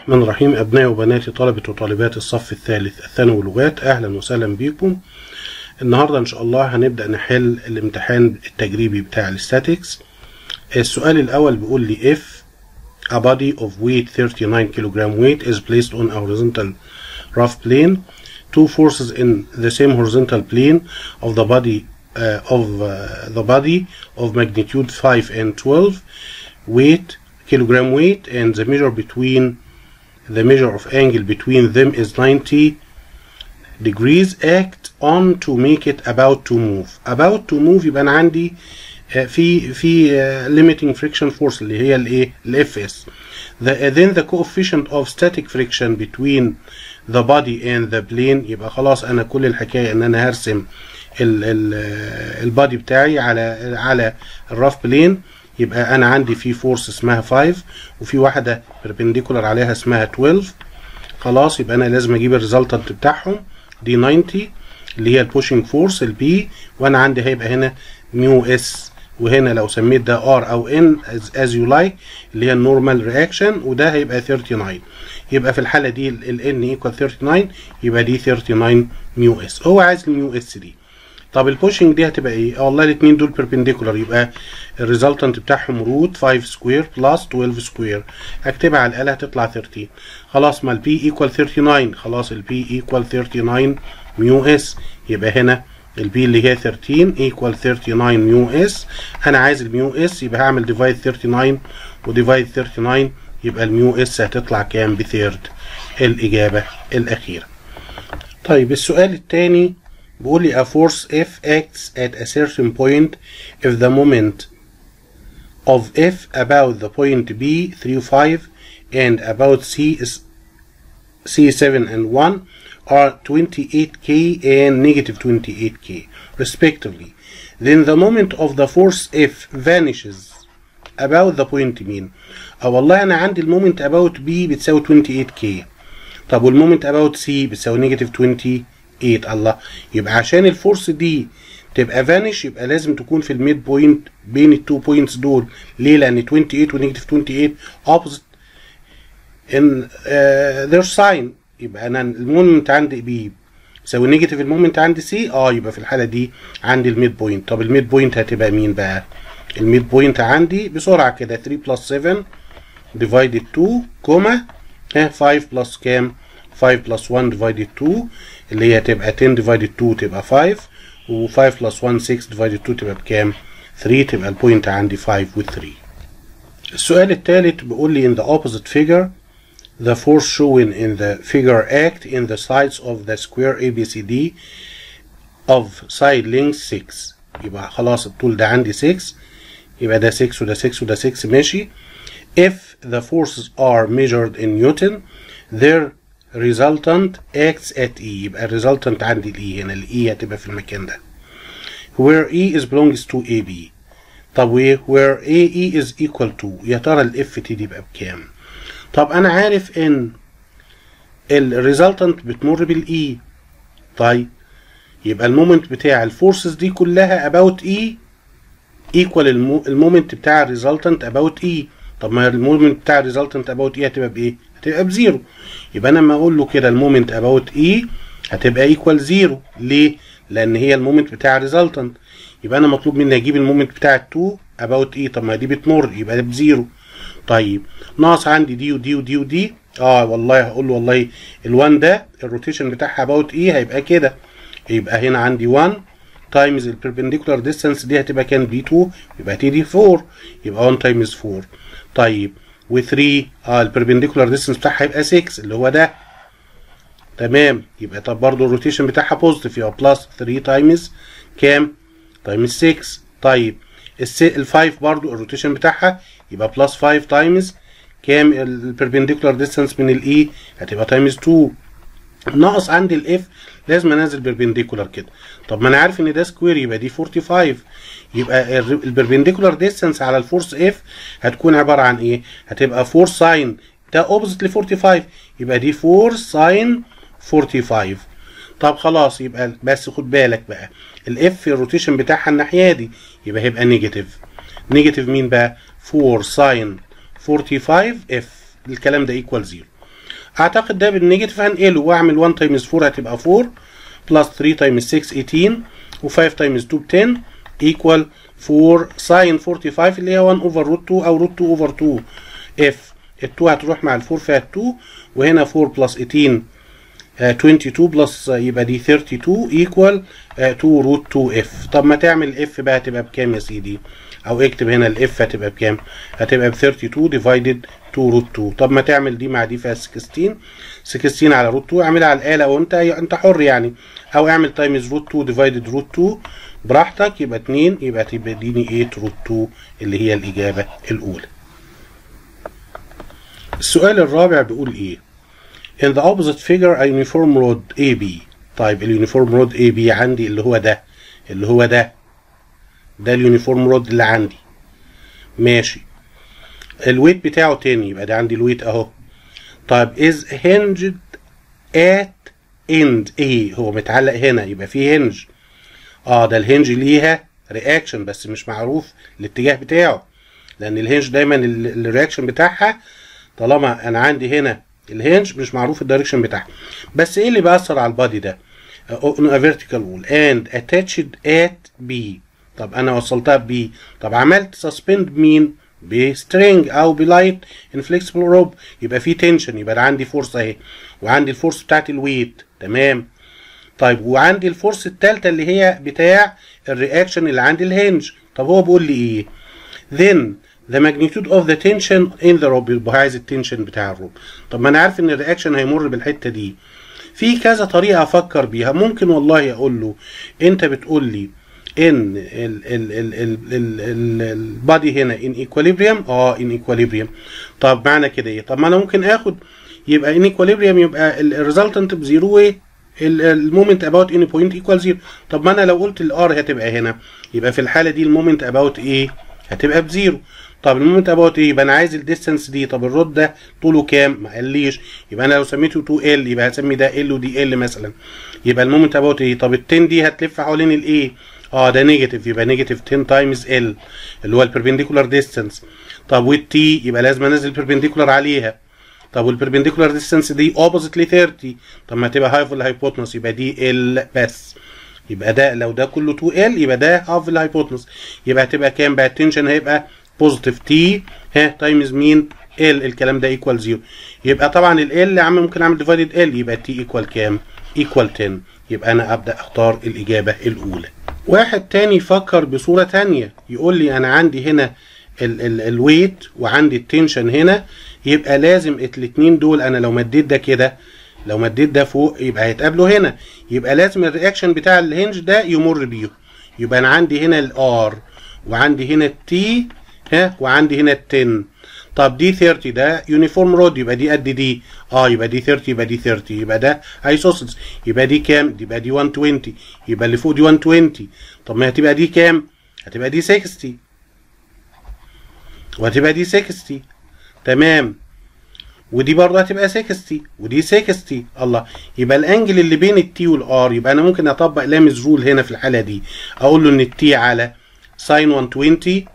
الرحمن الرحيم أبنائي وبناتي طلبة وطالبات الصف الثالث الثانوي لغات أهلا وسهلا بكم النهاردة إن شاء الله هنبدأ نحل الامتحان التجريبي بتاع الستاتيكس السؤال الأول بيقول لي if a body of weight 39 kilogram weight is placed on a horizontal rough plane two forces in the same horizontal plane of the body uh, of uh, the body of magnitude 5 and 12 weight kilogram weight and the measure between the measure of angle between them is 90 degrees act on to make it about to move about to move يبقى انا عندي في في limiting friction force اللي هي الايه الاف اس then the coefficient of static friction between the body and the plane يبقى خلاص انا كل الحكايه ان انا هرسم البادي بتاعي على على الرف بلين يبقى انا عندي في فورس اسمها 5 وفي واحده بيربنديكولار عليها اسمها 12 خلاص يبقى انا لازم اجيب الريزلتنت بتاعهم دي 90 اللي هي البوشنج فورس البي وانا عندي هيبقى هنا ميو اس وهنا لو سميت ده ار او ان از يو لايك اللي هي النورمال رياكشن وده هيبقى 39 يبقى في الحاله دي الان ايكوال 39 يبقى دي 39 ميو اس هو عايز الميو اس دي طب البوشنج دي هتبقى ايه؟ اه والله الاثنين دول بيربنديكولار يبقى الريزلتنت بتاعهم روت 5 سكوير بلس 12 سكوير اكتبها على الاله هتطلع 13 خلاص ما البي ايكوال 39 خلاص البي ايكوال 39 ميو اس يبقى هنا البي اللي هي 13 ايكوال 39 ميو اس انا عايز الميو اس يبقى هعمل ديفايد 39 وديفايد 39 يبقى الميو اس هتطلع كام بثيرد الاجابه الاخيره طيب السؤال الثاني بيقول لي a force F acts at a certain point if the moment of F about the point B 3 5 and about C is C7 and 1 are 28k and negative 28k respectively then the moment of the force F vanishes about the point mean اه والله انا عندي المومنت about B بتساوي 28k طب والمومنت about C بتساوي نيجاتيف 28 الله يبقى عشان الفورس دي تبقى فانيش يبقى لازم تكون في الميد بوينت بين التو بوينتس دول ليه لان 28 ونيجاتيف 28 اوبوزيت ان ذير ساين يبقى انا المومنت عندي بي يساوي نيجاتيف المومنت عندي سي اه يبقى في الحاله دي عندي الميد بوينت طب الميد بوينت هتبقى مين بقى الميد بوينت عندي بسرعه كده 3 بلس 7 ديفايدد 2 كوما ها 5 بلس كام 5 بلس 1 ديفايدد 2 اللي هي تبقى 10 ديفايدد 2 تبقى 5 و5 بلس 1 6 ديفايدد 2 تبقى بكام 3 تبقى البوينت عندي 5 و 3 السؤال الثالث بيقول لي in the opposite figure the force shown in the figure act in the sides of the square ABCD of side length 6 يبقى خلاص الطول ده عندي 6 يبقى ده 6 وده 6 وده 6 ماشي if the forces are measured in Newton their resultant acts at E يبقى resultant عندي ال E هنا ال E هتبقى في المكان ده where E is belongs to AB طب و where AE is equal to يا ترى ال F T دي يبقى بكام طب أنا عارف إن ال resultant بتمر بال E طيب يبقى المومنت بتاع الفورسز دي كلها about E equal المومنت بتاع الريزلتنت about E طب ما المومنت بتاع الريزلتنت about E هتبقى بإيه؟ هتبقى بزيرو يبقى انا لما اقول له كده المومنت اباوت اي هتبقى ايكوال زيرو ليه لان هي المومنت بتاع الريزلتنت يبقى انا مطلوب مني اجيب المومنت بتاع 2 اباوت اي طب ما دي بتمر يبقى ده بزيرو طيب ناقص عندي دي ودي ودي ودي اه والله هقول له والله ال1 ده الروتيشن بتاعها اباوت اي هيبقى كده يبقى هنا عندي 1 تايمز البربنديكولار ديستانس دي هتبقى كان بي 2 يبقى تي دي 4 يبقى 1 تايمز 4 طيب و3 اه البربنديكولار ديستنس بتاعها يبقى 6 اللي هو ده تمام يبقى طب برضه الروتيشن بتاعها بوزيتيف يبقى بلس 3 تايمز كام؟ تايمز 6 طيب ال 5 برضه الروتيشن بتاعها يبقى بلس 5 تايمز كام البربنديكولار ديستنس من الاي هتبقى تايمز 2 ناقص عندي الاف لازم انزل بربنديكولار كده طب ما انا عارف ان ده سكوير يبقى دي 45 يبقى البربنديكولار ديستانس على الفورس اف هتكون عباره عن ايه هتبقى 4 ساين ده اوبزيت ل 45 يبقى دي 4 ساين 45 طب خلاص يبقى بس خد بالك بقى الاف الروتيشن بتاعها الناحيه دي يبقى هيبقى نيجاتيف نيجاتيف مين بقى 4 ساين 45 اف الكلام ده ايكوال 0 اعتقد ده بالنيجاتيف هنقله واعمل 1 تايمز 4 هتبقى 4 بلس 3 تايمز 6 18 و5 تايمز 2 ب 10 ايكوال 4 ساين 45 اللي هي 1 اوفر روت 2 او روت 2 اوفر 2 اف ال 2 هتروح مع ال 4 فيها 2 وهنا 4 بلس 18 آه 22 بلس آه يبقى دي 32 ايكوال 2 روت 2 اف طب ما تعمل الاف بقى هتبقى بكام يا سيدي او اكتب هنا الاف هتبقى بكام هتبقى ب 32 ديفايدد 2 روت 2 طب ما تعمل دي مع دي فيها 16 16 على روت 2 اعملها على الاله وانت انت حر يعني او اعمل تايمز روت 2 ديفايدد روت 2 براحتك يبقى 2 يبقى تديني 8 روت 2 اللي هي الاجابه الاولى السؤال الرابع بيقول ايه in the opposite figure a uniform rod AB طيب اليونيفورم رود AB عندي اللي هو ده اللي هو ده ده اليونيفورم رود اللي عندي ماشي الويت بتاعه تاني يبقى ده عندي الويت اهو طيب is hinged at end ايه هو متعلق هنا يبقى في هنج اه ده الهنج ليها رياكشن بس مش معروف الاتجاه بتاعه لان الهنج دايما الرياكشن بتاعها طالما انا عندي هنا الهنج مش معروف الدايركشن بتاعها بس ايه اللي بيأثر على البادي ده on a vertical wall and attached at B طب انا وصلتها ب B طب عملت suspend مين بسترينج او بلايت انفليكسبل روب يبقى في تنشن يبقى انا عندي فورس اهي وعندي الفورس بتاعت الويت تمام طيب وعندي الفورس الثالثه اللي هي بتاع الرياكشن اللي عند الهنج طب هو بيقول لي ايه then the magnitude of the tension in the rope يبقى عايز التنشن بتاع الروب طب ما انا عارف ان الرياكشن هيمر بالحته دي في كذا طريقه افكر بيها ممكن والله اقول له انت بتقول لي ان البادي هنا ان ايكوليبريم اه ان ايكوليبريم طب معنى كده ايه طب ما انا ممكن اخد يبقى ان ايكوليبريم يبقى الريزلتنت بزيرو ايه المومنت اباوت ان بوينت ايكوال زيرو طب ما انا لو قلت الار هتبقى هنا يبقى في الحاله دي المومنت اباوت ايه هتبقى بزيرو طب المومنت اباوت ايه يبقى انا عايز الديستانس دي طب الرود ده طوله كام ما قاليش يبقى انا لو سميته 2 ال يبقى هسمي ده ال ودي ال مثلا يبقى المومنت اباوت ايه طب ال10 دي هتلف حوالين الايه اه ده نيجاتيف يبقى نيجاتيف 10 تايمز ال اللي هو البربنديكولار ديستانس طب والتي يبقى لازم انزل البربنديكولار عليها طب والبربنديكولار ديستانس دي اوبوزيت ل 30 طب ما تبقى هاف الهايبوتنس يبقى دي ال بس يبقى ده لو ده كله 2 ال يبقى ده هاف الهايبوتنس يبقى هتبقى كام بقى التنشن هيبقى بوزيتيف تي ها تايمز مين ال الكلام ده ايكوال 0 يبقى طبعا ال ال يا عم ممكن اعمل ديفايدد ال يبقى تي ايكوال كام ايكوال 10 يبقى انا ابدا اختار الاجابه الاولى واحد تاني يفكر بصوره تانية يقول لي انا عندي هنا الويت وعندي التنشن هنا يبقى لازم الاتنين دول انا لو مديت ده كده لو مديت ده فوق يبقى هيتقابلوا هنا يبقى لازم الرياكشن بتاع الهنج ده يمر بيهم يبقى انا عندي هنا الار وعندي هنا التي ها وعندي هنا التن طب دي 30 ده يونيفورم رود يبقى دي قد دي اه يبقى دي 30 يبقى دي 30 يبقى ده ايسوسيلز يبقى دي كام يبقى دي 120 يبقى اللي فوق دي 120 طب ما هتبقى دي كام هتبقى دي 60 وهتبقى دي 60 تمام ودي برضه هتبقى 60 ودي 60 الله يبقى الانجل اللي بين التي والار يبقى انا ممكن اطبق لامز رول هنا في الحاله دي اقول له ان التي على ساين 120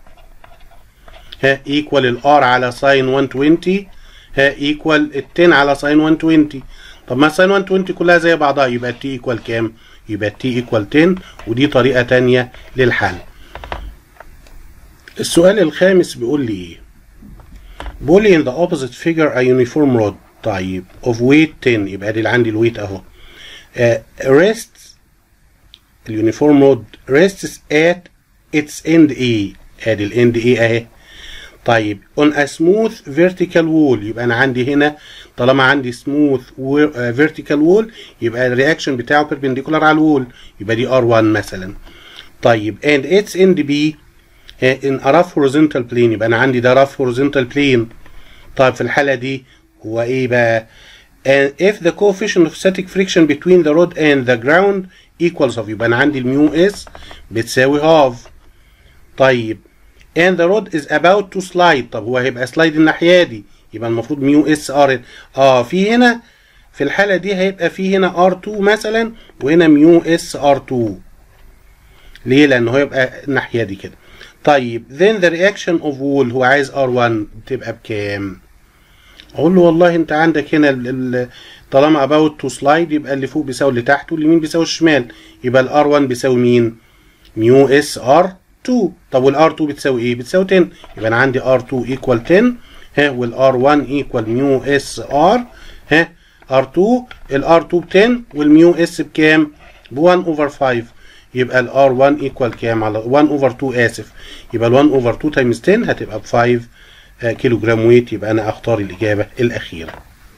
ها ايكوال الار على ساين 120 ها ايكوال ال 10 على ساين 120 طب ما ساين 120 كلها زي بعضها يبقى التي ايكوال كام؟ يبقى التي ايكوال 10 ودي طريقه تانية للحل. السؤال الخامس بيقول لي ايه؟ بيقول لي in the opposite figure a uniform rod طيب of weight 10 يبقى دي اللي عندي الويت اهو. Uh, rests اليونيفورم رود rests at its end A ادي الاند A اهي. طيب on a smooth vertical wall يبقى انا عندي هنا طالما عندي smooth vertical wall يبقى الرياكشن بتاعه perpendicular على الوول يبقى دي R1 مثلا طيب and its end B in a rough horizontal plane يبقى انا عندي ده rough horizontal plane طيب في الحالة دي هو ايه بقى and if the coefficient of static friction between the rod and the ground equals of يبقى انا عندي الميو اس بتساوي half طيب and the rod is about to slide طب هو هيبقى سلايد الناحيه دي يبقى المفروض ميو اس ار اه في هنا في الحاله دي هيبقى في هنا ار2 مثلا وهنا ميو اس ار2 ليه لانه هيبقى الناحيه دي كده طيب then the reaction of wall هو عايز R1 بتبقى بكام اقول له والله انت عندك هنا ال ال طالما about تو سلايد يبقى اللي فوق بيساوي اللي تحت واليمين بيساوي الشمال يبقى الار 1 بيساوي مين ميو اس ار 2 طب والار 2 بتساوي ايه بتساوي 10 يبقى انا عندي ار 2 ايكوال 10 ها والار 1 ايكوال ميو اس ار ها ار 2 الار 2 ب 10 والميو اس بكام ب 1 اوفر 5 يبقى الار 1 ايكوال كام على 1 اوفر 2 اسف يبقى ال 1 اوفر 2 تايمز 10 هتبقى ب 5 كيلو جرام ويت يبقى انا اختار الاجابه الاخيره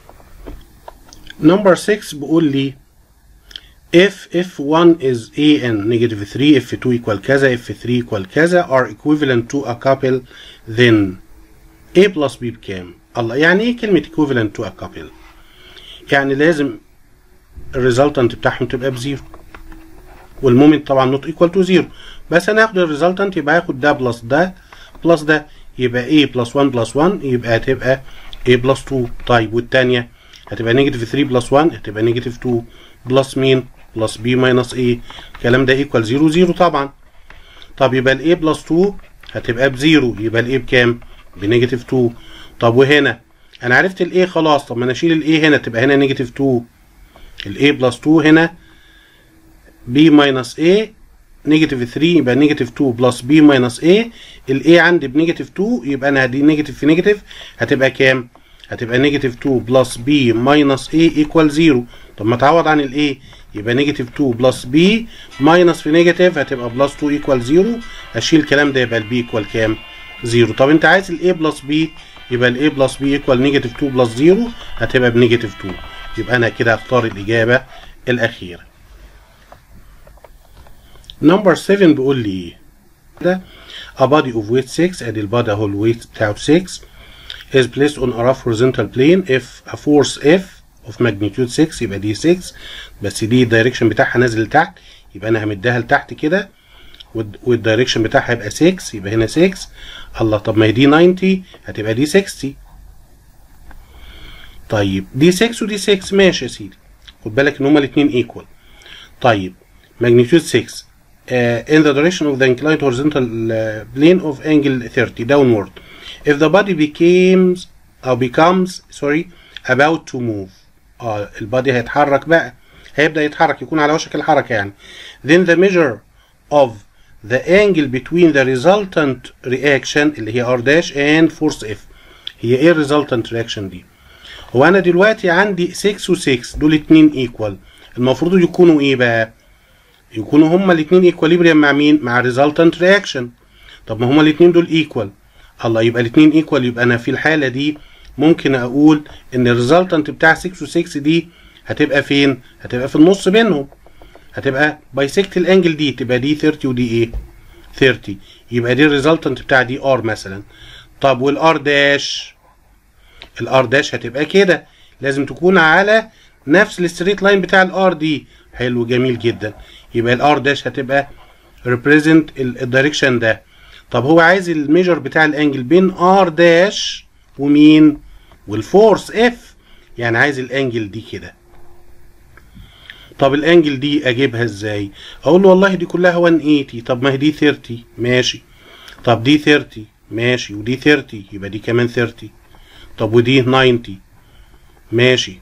نمبر 6 بيقول لي if f1 is a and negative 3 f2 equal كذا f3 equal كذا are equivalent to a couple then a plus b بكام الله يعني ايه كلمة equivalent to a couple يعني لازم الريزلتنت بتاعهم تبقى بزيرو والمومنت طبعا نوت ايكوال تو زيرو بس انا هاخد الريزلتنت يبقى هاخد ده بلس ده بلس ده يبقى a بلس 1 بلس 1 يبقى هتبقى a بلس 2 طيب والتانية هتبقى نيجاتيف 3 بلس 1 هتبقى نيجاتيف 2 بلس مين بلس b ماينس a الكلام ده ايكوال 0 0 طبعا طب يبقى ال a بلس 2 هتبقى بزيرو يبقى ال a بكام بنيجاتيف 2 طب وهنا انا عرفت ال a خلاص طب ما انا اشيل ال a هنا تبقى هنا نيجاتيف 2 ال a بلس 2 هنا b ماينس a نيجاتيف 3 يبقى نيجاتيف 2 بلس b ماينس a ال a عندي بنيجاتيف 2 يبقى انا هدي نيجاتيف في نيجاتيف هتبقى كام؟ هتبقى نيجاتيف 2 بلس b ماينس a ايكوال 0 طب ما تعوض عن ال a يبقى نيجاتيف 2 بلس b ماينس في نيجاتيف هتبقى بلس 2 ايكوال 0 اشيل الكلام ده يبقى ال b ايكوال كام؟ 0 طب انت عايز ال a بلس b يبقى ال a بلس b ايكوال نيجاتيف 2 بلس 0 هتبقى بنيجاتيف 2 يبقى انا كده هختار الاجابه الاخيره نمبر 7 بيقول لي ايه ده a body of weight 6 ادي البادي اهو الويت بتاعه 6 is placed on a rough horizontal plane if a force F of magnitude 6 يبقى دي 6 بس دي الدايركشن بتاعها نازل لتحت يبقى انا همدها لتحت كده والدايركشن بتاعها هيبقى 6 يبقى هنا 6 الله طب ما هي دي 90 هتبقى دي 60 طيب دي 6 ودي 6 ماشي يا سيدي خد بالك ان هما الاثنين ايكوال طيب magnitude 6 uh, in the direction of the inclined horizontal uh, plane of angle 30 downward if the body becomes أو becomes sorry about to move اه البادي هيتحرك بقى هيبدأ يتحرك يكون على وشك الحركة يعني then the measure of the angle between the resultant reaction اللي هي R dash and force F هي ايه resultant reaction دي هو انا دلوقتي عندي 6 و 6 دول اتنين ايكوال المفروض يكونوا ايه بقى يكونوا هما الاثنين ايكواليبريم مع مين؟ مع ريزلتنت رياكشن. طب ما هما الاثنين دول ايكوال. الله يبقى الاثنين ايكوال يبقى انا في الحاله دي ممكن اقول ان الريزلتنت بتاع 6 و6 دي هتبقى فين؟ هتبقى في النص بينهم. هتبقى بايسكت الانجل دي تبقى دي 30 ودي ايه؟ 30 يبقى دي الريزلتنت بتاع دي ار مثلا. طب والار داش الار داش هتبقى كده لازم تكون على نفس الستريت لاين بتاع الار دي حلو جميل جدا يبقى الار داش هتبقى ريبريزنت الدايركشن ده طب هو عايز الميجر بتاع الانجل بين ار داش ومين والفورس اف يعني عايز الانجل دي كده طب الانجل دي اجيبها ازاي اقول له والله دي كلها 180 طب ما هي دي 30 ماشي طب دي 30 ماشي ودي 30 يبقى دي كمان 30 طب ودي 90 ماشي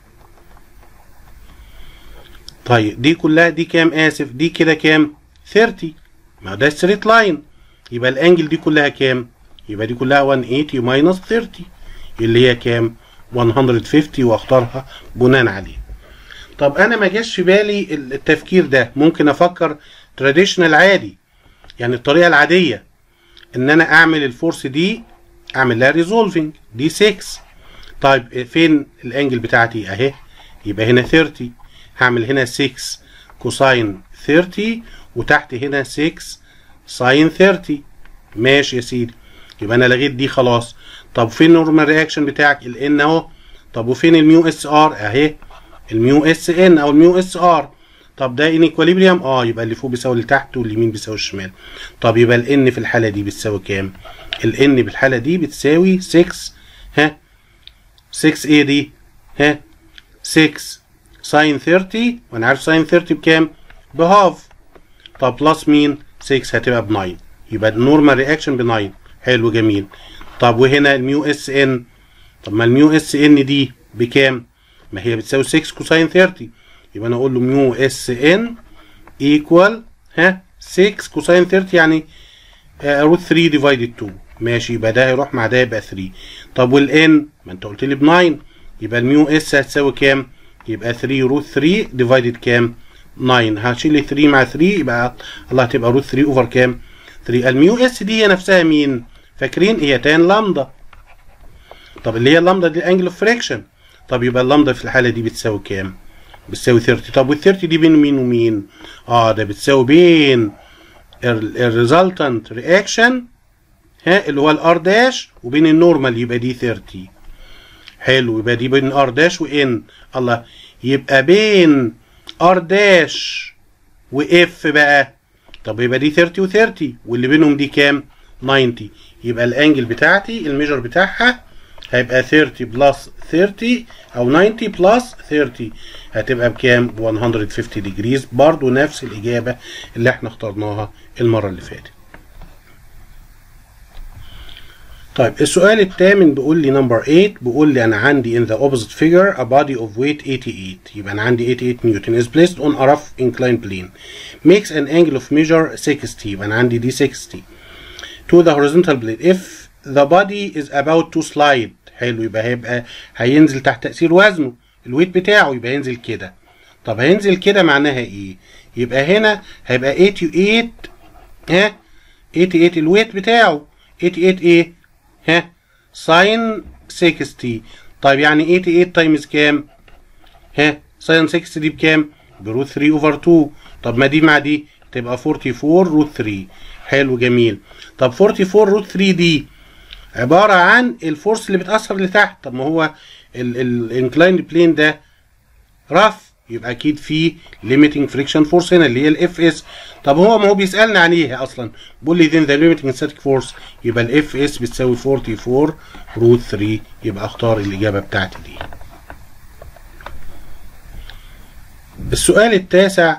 طيب دي كلها دي كام اسف دي كده كام 30 ما ده ستريت لاين يبقى الانجل دي كلها كام يبقى دي كلها 180 ماينس 30 اللي هي كام 150 واختارها بناء عليه طب انا ما جاش في بالي التفكير ده ممكن افكر تراديشنال عادي يعني الطريقه العاديه ان انا اعمل الفورس دي اعمل لها ريزولفنج دي 6 طيب فين الانجل بتاعتي اهي يبقى هنا 30 هعمل هنا 6 كوساين 30 وتحت هنا 6 ساين 30 ماشي يا سيدي يبقى انا لغيت دي خلاص طب فين النورمال رياكشن بتاعك الان اهو طب وفين الميو اس ار اهي الميو اس ان او الميو اس ار طب ده ان ايكواليبريم اه يبقى اللي فوق بيساوي اللي تحت واليمين بيساوي الشمال طب يبقى الان في الحاله دي بتساوي كام الان بالحاله دي بتساوي 6 ها 6 ايه دي ها 6 ساين 30 وانا عارف ساين 30 بكام بهاف طب بلس مين 6 هتبقى ب 9 يبقى النورمال رياكشن ب 9 حلو جميل طب وهنا الميو اس ان طب ما الميو اس ان دي بكام ما هي بتساوي 6 كوساين 30 يبقى انا اقول له ميو اس ان ايكوال ها 6 كوساين 30 يعني روت 3 ديفايدد 2 ماشي يبقى ده هيروح مع ده يبقى 3 طب والان ما انت قلت لي ب 9 يبقى الميو اس هتساوي كام يبقى 3 روت 3 ديفايدد كام 9 هشيل 3 مع 3 يبقى الله هتبقى روت 3 اوفر كام 3 الميو اس دي هي نفسها مين فاكرين هي تان لامدا طب اللي هي اللامدا دي الانجل اوف فريكشن طب يبقى اللامدا في الحاله دي بتساوي كام بتساوي 30 طب وال 30 دي بين مين ومين اه ده بتساوي بين الريزلتنت رياكشن ها اللي هو الار داش وبين النورمال يبقى دي 30 حلو يبقى دي بين ار داش وان الله يبقى بين ار داش واف بقى طب يبقى دي 30 و30 واللي بينهم دي كام 90 يبقى الانجل بتاعتي الميجر بتاعها هيبقى 30 بلس 30 او 90 بلس 30 هتبقى بكام 150 ديجريز برضو نفس الاجابه اللي احنا اخترناها المره اللي فاتت طيب السؤال الثامن بيقول لي نمبر 8 بيقول لي انا عندي in the opposite figure a body of weight 88 يبقى انا عندي 88 نيوتن is placed on a rough inclined plane makes an angle of measure 60 يبقى انا عندي دي 60 to the horizontal plane if the body is about to slide حلو يبقى هيبقى هينزل تحت تأثير وزنه الويت بتاعه يبقى ينزل كده طب هينزل كده معناها ايه يبقى هنا هيبقى 88 ها 88 الويت بتاعه 88 ايه ها ساين 60 طيب يعني 88 تايمز كام ها ساين 60 دي بكام بروت 3 اوفر 2 طب ما دي مع دي تبقى 44 روت 3 حلو جميل طب 44 روت 3 دي عبارة عن الفورس اللي بتأثر لتحت طب ما هو الانكلايند بلين ده رف يبقى اكيد في limiting friction force هنا اللي هي الاف اس طب هو ما هو بيسالني عليها اصلا بيقول لي then the limiting static force يبقى الاف اس بتساوي 44 روت 3 يبقى اختار الاجابه بتاعتي دي السؤال التاسع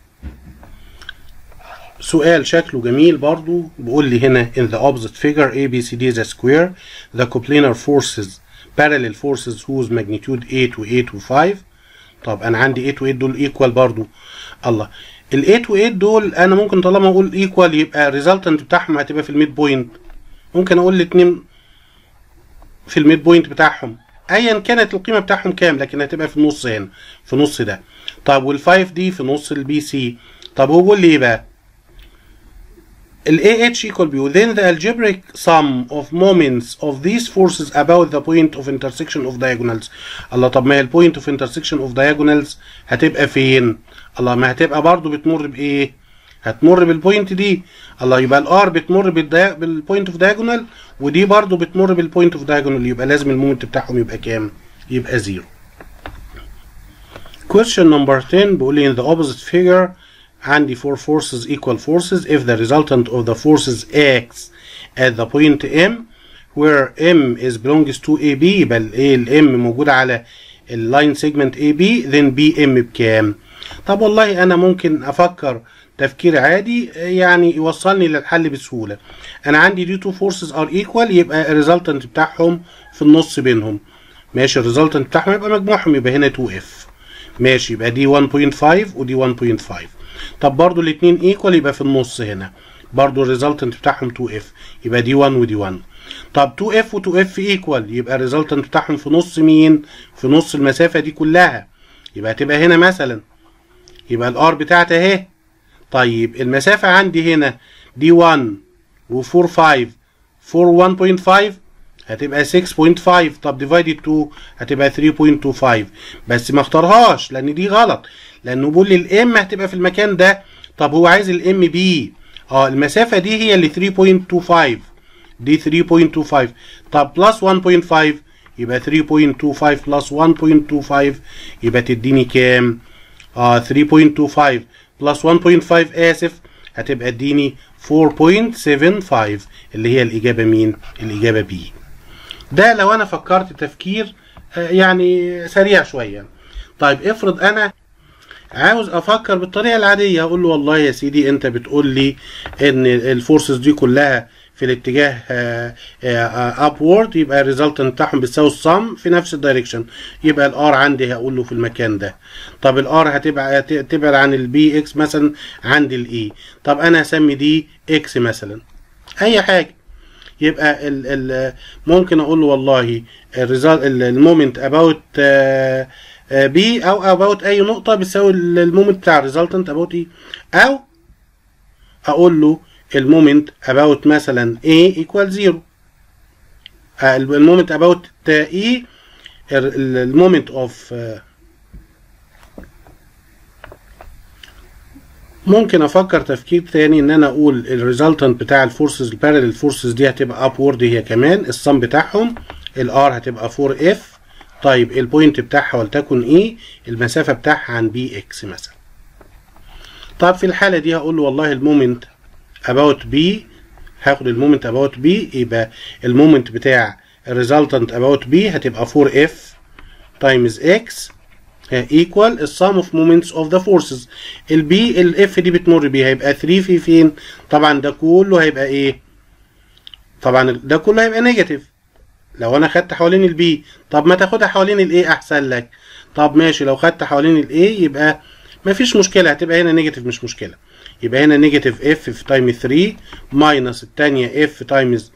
سؤال شكله جميل برضو بيقول لي هنا in the opposite figure A B C D is a square the coplanar forces parallel forces whose magnitude 8 و 8 و 5 طب انا عندي 8 و 8 دول ايكوال برضو الله ال 8 و 8 دول انا ممكن طالما اقول ايكوال يبقى الريزلتنت بتاعهم هتبقى في الميد بوينت ممكن اقول الاثنين في الميد بوينت بتاعهم ايا كانت القيمه بتاعهم كام لكن هتبقى في النص هنا في نص ده طب وال5 دي في نص البي سي طب هو بيقول لي ايه بقى ال AH equal B then the algebraic sum of moments of these forces about the point of intersection of diagonals الله طب ما هي البوينت of intersection of diagonals هتبقى فين الله ما هتبقى برضو بتمر بايه هتمر بالبوينت دي الله يبقى الار بتمر بالبوينت اوف diagonal ودي برضو بتمر بالبوينت اوف diagonal يبقى لازم المومنت بتاعهم يبقى كام يبقى زيرو question number 10 بيقول لي in the opposite figure عندي four forces equal forces if the resultant of the forces acts at the point M where M is belongs to AB يبقى الايه الام موجودة على اللاين سيجمنت AB then BM بكام طب والله انا ممكن افكر تفكير عادي يعني يوصلني للحل بسهولة انا عندي دي two forces are equal يبقى الريزلتنت بتاعهم في النص بينهم ماشي الريزلتنت بتاعهم يبقى مجموعهم يبقى هنا 2F ماشي يبقى دي 1.5 ودي 1.5 طب برضو الاثنين ايكوال يبقى في النص هنا برضو الريزلتنت بتاعهم 2 اف يبقى دي 1 ودي 1 طب 2 اف و2 اف ايكوال يبقى الريزلتنت بتاعهم في نص مين في نص المسافه دي كلها يبقى هتبقى هنا مثلا يبقى الار بتاعتي اهي طيب المسافه عندي هنا دي 1 و4 5 4 1.5 هتبقى 6.5 طب ديفايدد 2 هتبقى 3.25 بس ما اختارهاش لان دي غلط لانه بيقول لي الام هتبقى في المكان ده طب هو عايز الام بي اه المسافه دي هي اللي 3.25 دي 3.25 طب بلس 1.5 يبقى 3.25 بلس 1.25 يبقى تديني كام اه 3.25 بلس 1.5 اسف هتبقى اديني 4.75 اللي هي الاجابه مين الاجابه بي ده لو انا فكرت تفكير يعني سريع شويه طيب افرض انا عاوز افكر بالطريقه العاديه اقول له والله يا سيدي انت بتقول لي ان الفورسز دي كلها في الاتجاه ابورد يبقى الريزلتنت بتاعهم بتساوي الصم في نفس الدايركشن يبقى الار عندي هقول له في المكان ده طب الار هتبقى تبعد عن البي اكس مثلا عند الاي طب انا هسمي دي اكس مثلا اي حاجه يبقى ال ال ممكن اقول له والله الريزلت المومنت اباوت بي او اباوت اي نقطه بتساوي المومنت بتاع الريزلتنت اباوت اي او اقول له المومنت about مثلا A equal 0 المومنت about E المومنت of ممكن افكر تفكير تاني ان انا اقول الريزلتنت بتاع الفورسز البارallel فورسز دي هتبقى upward هي كمان الصم بتاعهم الار هتبقى 4 f طيب البوينت بتاعها ولتكن E المسافه بتاعها عن بي اكس مثلا طب في الحاله دي هقول له والله المومنت about B هاخد المومنت about B يبقى المومنت بتاع الريزلتنت about B هتبقى 4F times X equal the sum of moments of the forces البي الاف دي بتمر بيه هيبقى 3 في فين طبعا ده كله هيبقى ايه طبعا ده كله هيبقى نيجاتيف لو انا خدت حوالين البي طب ما تاخدها حوالين الايه احسن لك طب ماشي لو خدت حوالين الايه يبقى مفيش مشكله هتبقى هنا نيجاتيف مش مشكله يبقى هنا نيجاتيف اف في تايم 3 ماينس الثانيه اف تايمز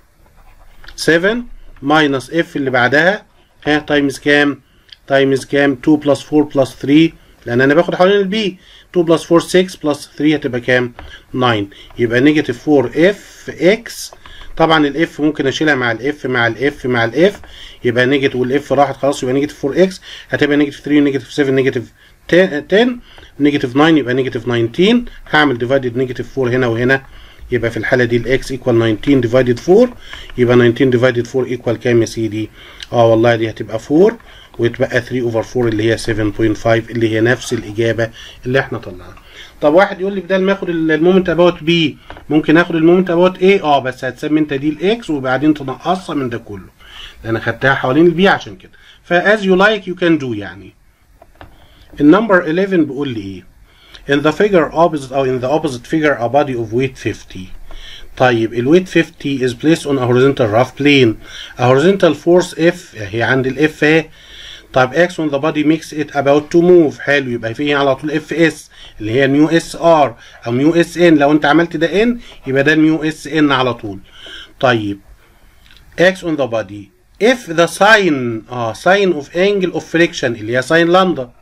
7 ماينس اف اللي بعدها ها تايمز كام تايمز كام 2 بلس 4 بلس 3 لان انا باخد حوالين البي 2 بلس 4 6 بلس 3 هتبقى كام 9 يبقى نيجاتيف 4 اف اكس طبعا الاف ممكن اشيلها مع الاف مع الاف مع الاف يبقى نيجاتيف والاف راحت خلاص يبقى نيجاتيف 4 اكس هتبقى نيجاتيف 3 ونيجاتيف 7 نيجاتيف 10 نيجاتيف 9 يبقى نيجاتيف 19 هعمل ديفايدد نيجاتيف 4 هنا وهنا يبقى في الحاله دي الاكس ايكوال 19 ديفايدد 4 يبقى 19 ديفايدد 4 ايكوال كام يا سيدي؟ اه والله دي هتبقى 4 ويتبقى 3 اوفر 4 اللي هي 7.5 اللي هي نفس الاجابه اللي احنا طلعناها. طب واحد يقول لي بدل ما اخد المومنت اباوت بي ممكن اخد المومنت اباوت ايه؟ اه بس هتسمي انت دي الاكس وبعدين تنقصها من ده كله. لان خدتها حوالين البي عشان كده. فاز يو لايك يو كان دو يعني. النمبر 11 بيقول لي ايه؟ in the figure opposite او in the opposite figure a body of weight 50 طيب الويت 50 is placed on a horizontal rough plane a horizontal force F هي عند الاف اهي طيب X on the body makes it about to move حلو يبقى فيه على طول اف اس اللي هي ميو اس ار او ميو اس ان لو انت عملت ده ان يبقى ده الميو اس ان على طول طيب X on the body if the sign اه sign of angle of friction اللي هي ساين لامدا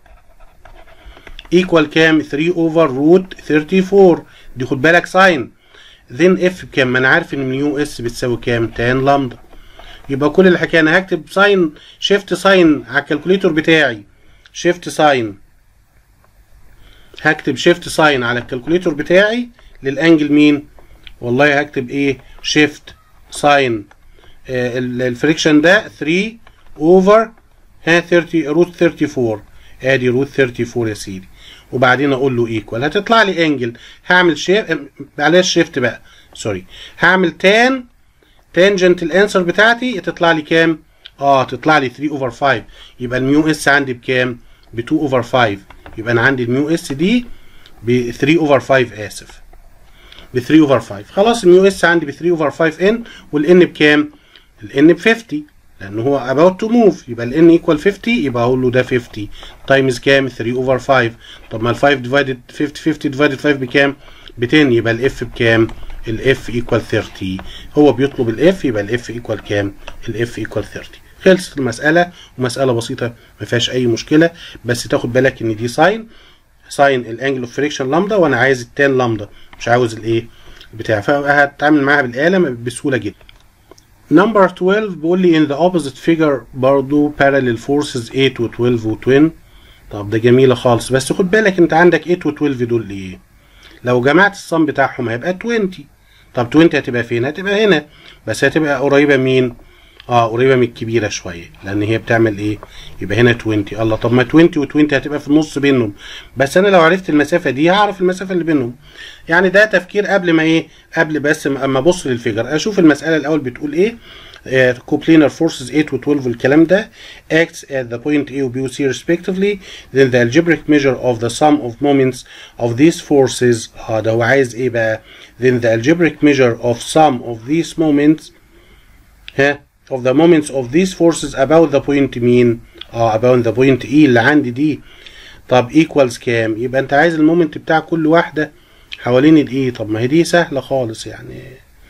equal كام 3 over root 34 دي خد بالك ساين then f بكام ما انا عارف ان ميو اس بتساوي كام تان لامدا يبقى كل الحكايه انا هكتب ساين شيفت ساين على الكالكوليتور بتاعي شيفت ساين هكتب شيفت ساين على الكالكوليتور بتاعي للانجل مين والله هكتب ايه شيفت ساين آه الفريكشن ده 3 اوفر ها 30 روت 34 ادي روت 34 يا سيدي وبعدين اقول له ايكوال هتطلع لي انجل هعمل شيفت معلش شيفت بقى سوري هعمل تان تانجنت الانسر بتاعتي تطلع لي كام اه تطلع لي 3 اوفر 5 يبقى الميو اس عندي بكام ب 2 اوفر 5 يبقى انا عندي الميو اس دي ب 3 اوفر 5 اسف ب 3 اوفر 5 خلاص الميو اس عندي ب 3 اوفر 5 ان والان بكام الان ب 50 لان هو about to move يبقى ال n equal 50 يبقى اقول له ده 50 تايمز كام 3 اوفر 5 طب ما ال 5 ديفايدد 50 50 ديفايدد 5 بكام ب 10 يبقى الاف بكام الاف equal 30 هو بيطلب الاف يبقى الاف equal كام الاف equal 30 خلصت المسألة ومسألة بسيطة ما فيهاش أي مشكلة بس تاخد بالك إن دي ساين ساين الانجل اوف فريكشن لامدا وأنا عايز التان لامدا مش عاوز الإيه بتاع فهتعامل معاها بالآلة بسهولة جدا نمبر 12 بيقول لي in the opposite figure برضو parallel forces 8 و 12 و 20 طب ده جميلة خالص بس خد بالك انت عندك 8 و 12 دول ايه لو جمعت الصم بتاعهم هيبقى 20 طب 20 هتبقى فين هتبقى هنا بس هتبقى قريبة مين اه قريبة من الكبيرة شوية لان هي بتعمل ايه يبقى هنا 20 الله طب ما 20 و 20 هتبقى في النص بينهم بس انا لو عرفت المسافة دي هعرف المسافة اللي بينهم يعني ده تفكير قبل ما ايه قبل بس اما ابص للفيجر اشوف المسألة الاول بتقول ايه uh, coplanar forces 8 و 12 والكلام ده acts at the point A و B و C respectively then the algebraic measure of the sum of moments of these forces اه ده هو عايز ايه بقى then the algebraic measure of sum of these moments ها of the moments of these forces about the point مين اه about the point E اللي عندي دي طب equals كام يبقى انت عايز المومنت بتاع كل واحدة حوالين الاي طب ما هي دي سهلة خالص يعني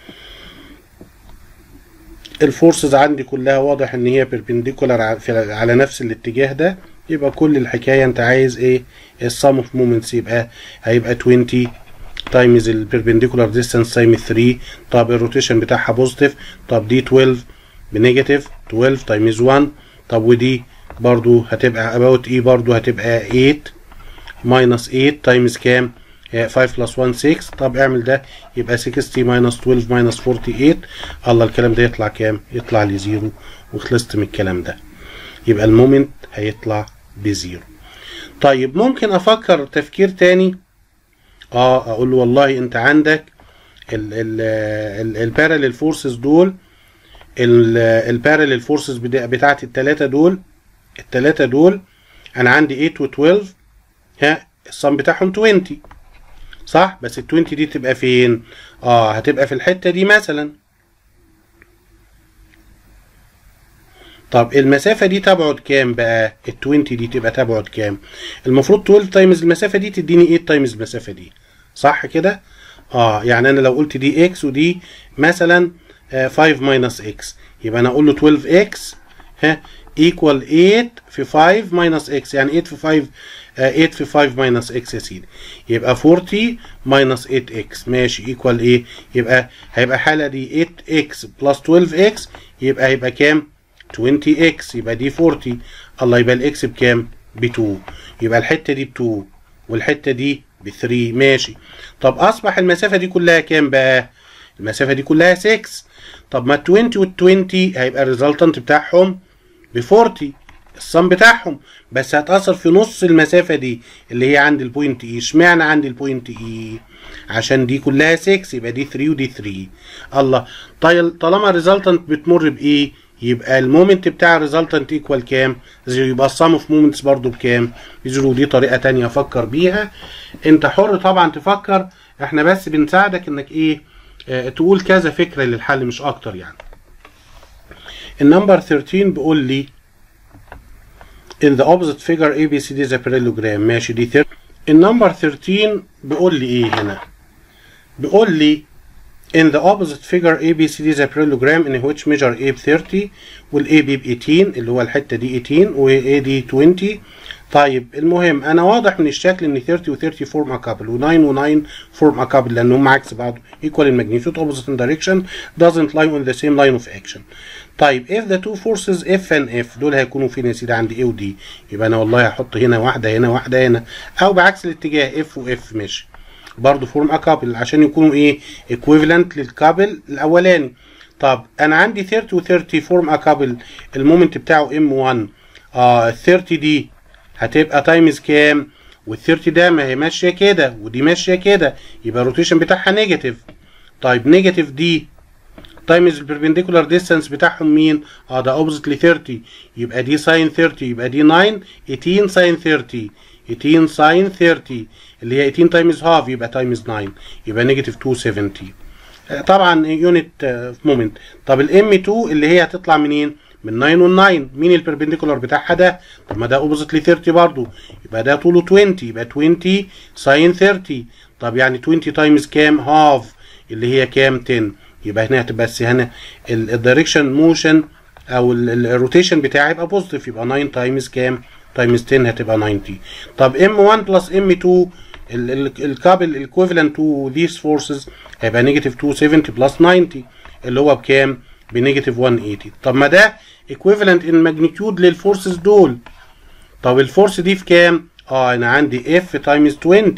الفورسز عندي كلها واضح ان هي بيربنديكولار على نفس الاتجاه ده يبقى كل الحكايه انت عايز ايه السم اوف مومنتس يبقى هيبقى 20 تايمز البيربنديكولار ديستانس تايمز 3 طب الروتيشن بتاعها بوزيتيف طب دي 12 بنيجاتيف 12 تايمز 1 طب ودي برضو هتبقى اباوت ايه برضو هتبقى 8 ماينس 8 تايمز كام 5 بلس 1 6 طب اعمل ده يبقى 60 ماينس 12 ماينس 48 الله الكلام ده يطلع كام؟ يطلع لزيرو وخلصت من الكلام ده يبقى المومنت هيطلع بزيرو طيب ممكن افكر تفكير تاني اه اقول له والله انت عندك الباراليل فورسز دول الباراليل فورسز بتاعت التلاتة دول التلاتة دول انا عندي 8 و 12 ها الصم بتاعهم 20 صح بس ال 20 دي تبقى فين اه هتبقى في الحته دي مثلا طب المسافه دي تبعد كام بقى ال 20 دي تبقى تبعد كام المفروض 12 تايمز المسافه دي تديني 8 تايمز المسافه دي صح كده اه يعني انا لو قلت دي اكس ودي مثلا آه 5 ماينس اكس يبقى انا اقول له 12 اكس ها ايكوال 8 في 5 ماينس اكس يعني 8 في 5 8 في 5 ماينس اكس يا سيدي يبقى 40 ماينس 8 اكس ماشي ايكوال ايه يبقى هيبقى الحاله دي 8 اكس بلس 12 اكس يبقى هيبقى كام 20 اكس يبقى دي 40 الله يبقى الاكس بكام ب 2 يبقى الحته دي ب 2 والحته دي ب 3 ماشي طب اصبح المسافه دي كلها كام بقى المسافه دي كلها 6 طب ما ال 20 وال 20 هيبقى الريزلتنت بتاعهم ب 40 الصم بتاعهم بس هتأثر في نص المسافة دي اللي هي عند البوينت اي اشمعنى عند البوينت اي عشان دي كلها 6 يبقى دي 3 ودي 3 الله طيب طالما الريزلتنت بتمر بايه يبقى المومنت بتاع الريزلتنت ايكوال كام زيرو يبقى السم اوف مومنتس برضو بكام بزيرو دي طريقة تانية افكر بيها انت حر طبعا تفكر احنا بس بنساعدك انك ايه اه تقول كذا فكرة للحل مش اكتر يعني النمبر 13 بيقول لي in the opposite figure ABCD is a parallelogram ماشي دي 30 النمبر 13 بيقول لي ايه هنا بيقول لي in the opposite figure ABCD is a parallelogram in which measure A ب 30 وال A B ب 18 اللي هو الحتة دي 18 و A دي 20 طيب المهم انا واضح من الشكل ان 30 و 30 form a couple و 9 و 9 form a couple لان هم عكس بعض equal in magnitude opposite in direction doesn't lie on the same line of action طيب if the two forces F and F دول هيكونوا فين يا سيدي عند A و D يبقى انا والله هحط هنا واحدة هنا واحدة هنا او بعكس الاتجاه F و F ماشي برضه فورم ا كابل عشان يكونوا ايه equivalent للكابل الاولاني طب انا عندي 30 و 30 فورم ا كابل المومنت بتاعه M1 اه ال 30 دي هتبقى تايمز كام وال 30 ده ما هي ماشيه كده ودي ماشيه كده يبقى الروتيشن بتاعها نيجاتيف طيب نيجاتيف دي تايمز البربنديكولار ديستانس بتاعهم مين؟ اه ده اوبزيت ل 30 يبقى دي ساين 30 يبقى دي 9 18 ساين 30 18 ساين 30 اللي هي 18 تايمز هاف يبقى تايمز 9 يبقى نيجاتيف 270 طبعا يونت مومنت طب الام 2 اللي هي هتطلع منين؟ من 9 وال 9 مين البربنديكولار بتاعها ده؟ طب ما ده اوبوزيت ل 30 برضه يبقى ده طوله 20 يبقى 20 ساين 30 طب يعني 20 تايمز كام؟ هاف اللي هي كام؟ 10 يبقى هنا هتبقى بس هنا الدايركشن موشن او الروتيشن بتاعي يبقى بوزيتيف يبقى 9 تايمز كام؟ تايمز 10 هتبقى 90 طب ام 1 بلس ام 2 الكابل الايكويفالنت تو ذيس فورسز هيبقى نيجاتيف 270 بلس 90 اللي هو بكام؟ بنيجاتيف 180 طب ما ده ايكويفالنت ان ماجنتيود للفورسز دول طب الفورس دي في كام؟ اه انا عندي اف تايمز 20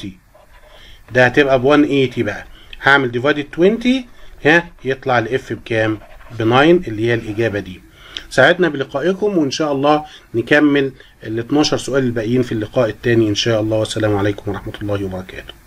ده هتبقى ب 180 بقى هعمل ديفايدد 20 ها يطلع الاف بكام؟ ب 9 اللي هي الاجابه دي ساعدنا بلقائكم وان شاء الله نكمل ال 12 سؤال الباقيين في اللقاء الثاني ان شاء الله والسلام عليكم ورحمه الله وبركاته